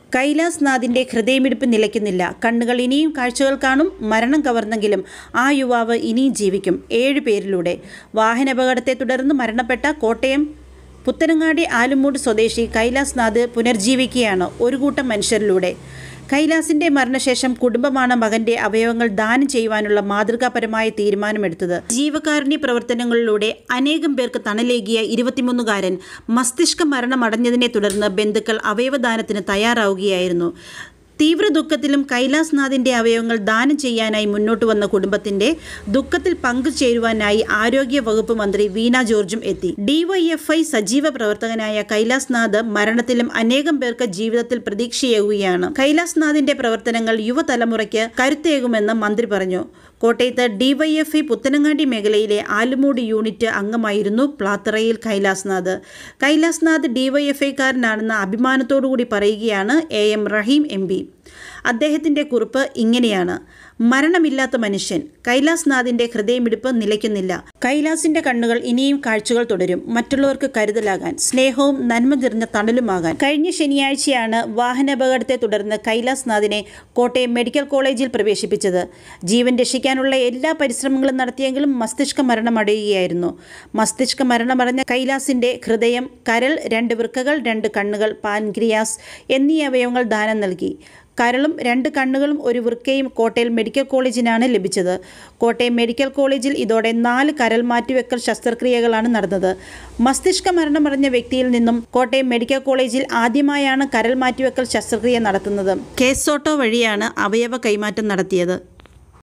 കൈലാസ് നാഥിൻ്റെ ഹൃദയമിടിപ്പ് നിലയ്ക്കുന്നില്ല കണ്ണുകൾ ഇനിയും കാഴ്ചകൾ കാണും മരണം കവർന്നെങ്കിലും ആ യുവാവ് ഇനിയും ജീവിക്കും ഏഴ് പേരിലൂടെ വാഹനാപകടത്തെ തുടർന്ന് മരണപ്പെട്ട കോട്ടയം പുത്തനങ്ങാടി ആലുമൂട് സ്വദേശി കൈലാസ് നാഥ് പുനർജീവിക്കുകയാണ് ഒരു കൂട്ടം മനുഷ്യരിലൂടെ കൈലാസിന്റെ മരണശേഷം കുടുംബമാണ് മകന്റെ അവയവങ്ങൾ ദാനം ചെയ്യുവാനുള്ള മാതൃകാപരമായ തീരുമാനമെടുത്തത് ജീവകാരുണ്യ പ്രവർത്തനങ്ങളിലൂടെ അനേകം പേർക്ക് തണലേകിയ ഇരുപത്തിമൂന്നുകാരൻ മസ്തിഷ്ക മരണമടഞ്ഞതിനെ തുടർന്ന് ബന്ധുക്കൾ അവയവദാനത്തിന് തയ്യാറാവുകയായിരുന്നു തീവ്ര ദുഃഖത്തിലും കൈലാസ് നാഥിന്റെ അവയവങ്ങൾ ദാനം ചെയ്യാനായി മുന്നോട്ട് വന്ന കുടുംബത്തിന്റെ ദുഃഖത്തിൽ പങ്കുചേരുവാനായി ആരോഗ്യ വകുപ്പ് മന്ത്രി വീണ ജോർജും എത്തി ഡിവൈഎഫ്ഐ സജീവ പ്രവർത്തകനായ കൈലാസ് നാഥ് മരണത്തിലും അനേകം പേർക്ക് ജീവിതത്തിൽ പ്രതീക്ഷയേകുകയാണ് കൈലാസ് നാഥിന്റെ പ്രവർത്തനങ്ങൾ യുവതലമുറയ്ക്ക് കരുത്തേകുമെന്ന് മന്ത്രി പറഞ്ഞു കോട്ടയത്ത് ഡിവൈഎഫ്ഐ പുത്തനങ്ങാടി മേഖലയിലെ ആലുമൂട് യൂണിറ്റ് അംഗമായിരുന്നു പ്ലാത്തറയിൽ കൈലാസ്നാഥ് കൈലാസ്നാഥ് ഡിവൈഎഫ്ഐക്കാരനാണെന്ന അഭിമാനത്തോടുകൂടി പറയുകയാണ് എ എം റഹീം എം പി അദ്ദേഹത്തിൻ്റെ കുറിപ്പ് ഇങ്ങനെയാണ് മരണമില്ലാത്ത മനുഷ്യൻ കൈലാസ് നാഥിന്റെ ഹൃദയമിടിപ്പ് നിലയ്ക്കുന്നില്ല കൈലാസിന്റെ കണ്ണുകൾ ഇനിയും കാഴ്ചകൾ തുടരും മറ്റുള്ളവർക്ക് കരുതലാകാൻ സ്നേഹവും നന്മ നിറഞ്ഞ തണലുമാകാൻ കഴിഞ്ഞ ശനിയാഴ്ചയാണ് വാഹനാപകടത്തെ തുടർന്ന് കൈലാസ് നാഥിനെ കോട്ടയം മെഡിക്കൽ കോളേജിൽ പ്രവേശിപ്പിച്ചത് ജീവൻ രക്ഷിക്കാനുള്ള എല്ലാ പരിശ്രമങ്ങളും നടത്തിയെങ്കിലും മസ്തിഷ്ക മരണമടയുകയായിരുന്നു മസ്തിഷ്ക മരണമടഞ്ഞ കൈലാസിന്റെ ഹൃദയം കരൾ രണ്ട് വൃക്കകൾ രണ്ട് കണ്ണുകൾ പാൻക്രിയാസ് എന്നീ അവയവങ്ങൾ ദാനം നൽകി കരളും രണ്ട് കണ്ണുകളും ഒരു വൃക്കയും കോട്ടയം മെഡിക്കൽ കോളേജിനാണ് ലഭിച്ചത് കോട്ടയം മെഡിക്കൽ കോളേജിൽ ഇതോടെ നാല് കരൾ മാറ്റിവെക്കൽ ശസ്ത്രക്രിയകളാണ് നടന്നത് മസ്തിഷ്ക മരണമടഞ്ഞ വ്യക്തിയിൽ നിന്നും കോട്ടയം മെഡിക്കൽ കോളേജിൽ ആദ്യമായാണ് കരൾ മാറ്റിവെക്കൽ ശസ്ത്രക്രിയ നടത്തുന്നത് കേസോട്ടോ വഴിയാണ് അവയവ കൈമാറ്റം നടത്തിയത്